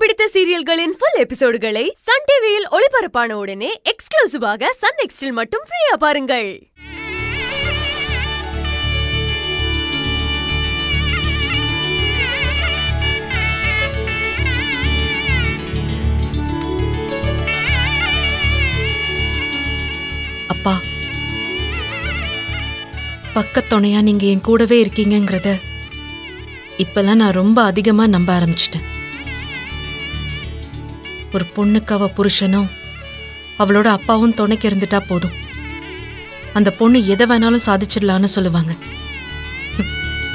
பிடித்த சீரியல்களின் full எபிசோடுகளை Sun டிவியில் ஒளிபரப்பான உடனே எக்ஸ்க்ளூசிவாக சன் நெக்ஸ்டில் மட்டும் ஃப்ரீயா பாருங்கள் அப்பா பக்கத்துணையா நீங்க என் கூடவே இருக்கீங்கங்கிறத இப்பெல்லாம் நான் ரொம்ப அதிகமா நம்ப ஆரம்பிச்சிட்டேன் ஒரு பொண்ணுக்கு அவ புருஷனும் அவளோட அப்பாவும் துணைக்கு இருந்துட்டா போதும் அந்த பொண்ணு எதை வேணாலும் சாதிச்சிடலான்னு சொல்லுவாங்க ஹம்.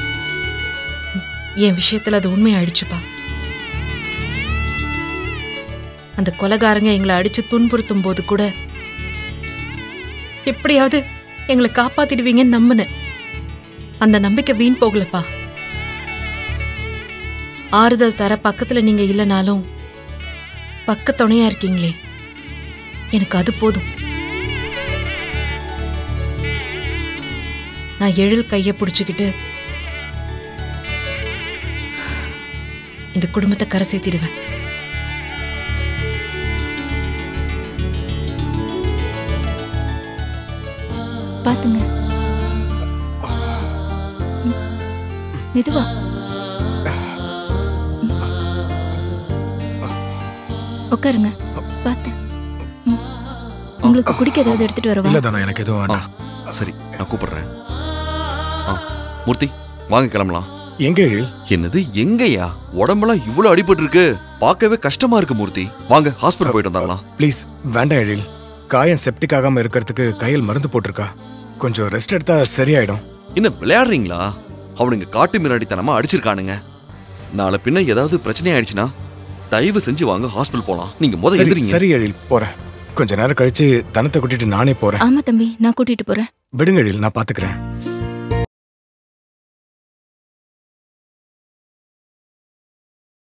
என் விஷயத்துல அது உண்மையாயிடுச்சுப்பா அந்த கொலகாரங்க எங்களை அடிச்சு துன்புறுத்தும் போது கூட எப்படியாவது எங்களை காப்பாத்திடுவீங்கன்னு நம்பினேன் அந்த நம்பிக்கை வீண் போகலப்பா ஆறுதல் தர பக்கத்துல நீங்க இல்லைனாலும் பக்க துணையா இருக்கீங்களே எனக்கு அது போதும் நான் எழில் கைய பிடிச்சுக்கிட்டு இந்த குடும்பத்தை கரை சேர்த்திடுவேன் பாத்துங்க ம். மெதுவா ம். உட்காருங்க பார்த்து ம். உங்களுக்கு குடிக்க ஏதாவது எடுத்துட்டு வரவா இல்ல தானே எனக்கு எதுவும் ஆ வேண்டாம் சரி நான் கூப்பிடுறேன் ஆ மூர்த்தி வாங்க கிளம்பலாம் எங்க எழில் என்னது எங்கயா உடம்பெல்லாம் இவ்வளவு அடிபட்டு இருக்கு பார்க்கவே கஷ்டமா இருக்கு மூர்த்தி வாங்க ஹாஸ்பிட்டல் போயிட்டு வந்துடலாம் ப்ளீஸ் வேண்டாம் எழில் காயம் செப்டிக் ஆகாம இருக்கிறதுக்கு கையில் மருந்து போட்டிருக்கா கொஞ்சம் ரெஸ்ட் எடுத்தா சரியாயிடும் என்ன விளையாடுறீங்களா அவனுங்க காட்டு மிராடித்தனமா அடிச்சிருக்கானுங்க நாளை பின்ன ஏதாவது பிரச்சனை ஆயிடுச்சுன்னா தயவு செஞ்சு வாங்க ஹாஸ்பிட்டல் போலாம் நீங்க முத சரி எந்திரிங்க சரி எழில் போறேன் கொஞ்ச நேரம் கழிச்சு தனத்தை கூட்டிட்டு நானே போறேன் ஆமா தம்பி நான் கூட்டிட்டு போறேன் விடுங்க எழில் நான் பாத்துக்கிறேன்